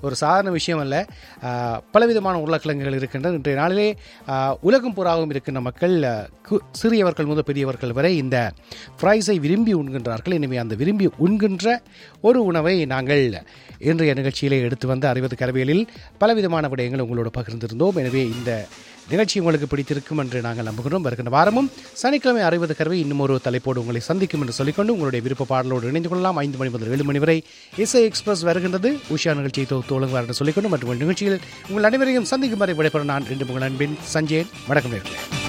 ஒரு சாதாரண விஷயம் அல்ல ஆஹ், பலவிதமான உருளைக்கிழங்குகள் இருக்கின்றன இன்றைய நாளிலே ஆஹ், உலகம் பூராவும் இருக்கின்ற மக்கள் ஆஹ், கு- சிறியவர்கள் முதல் பெரியவர்கள் வரை இந்த ஃப்ரைஸை விரும்பி உண்கின்றார்கள் எனவே அந்த விரும்பி உண்கின்ற ஒரு உணவை நாங்கள் இன்றைய நிகழ்ச்சியிலே எடுத்து வந்து அறிவது கரவியலில் பலவிதமான விடயங்கள் உங்களோடு பகிர்ந்திருந்தோம் எனவே இந்த நிகழ்ச்சி உங்களுக்கு பிடித்திருக்கும் என்று நாங்கள் நம்புகிறோம் வருகின்ற வாரமும் சனிக்கிழமை அறுபது கருவை இன்னும் ஒரு தலைப்போடு உங்களை சந்திக்கும் என்று சொல்லிக்கொண்டு உங்களுடைய விருப்ப பாடலோடு இணைந்து கொள்ளலாம் ஐந்து மணி முதல் ஏழு மணி வரை இசை எக்ஸ்பிரஸ் வருகின்றது உஷா நிகழ்ச்சியை தொகுத்து ஒழுங்குவார் என்று சொல்லிக்கொண்டு மற்றும் நிகழ்ச்சியில் உங்கள் அனைவரையும் சந்திக்கும் வரை விடைபெற நான் இன்று உங்கள் அன்பின் சஞ்சயன் வணக்கம் நேர்களே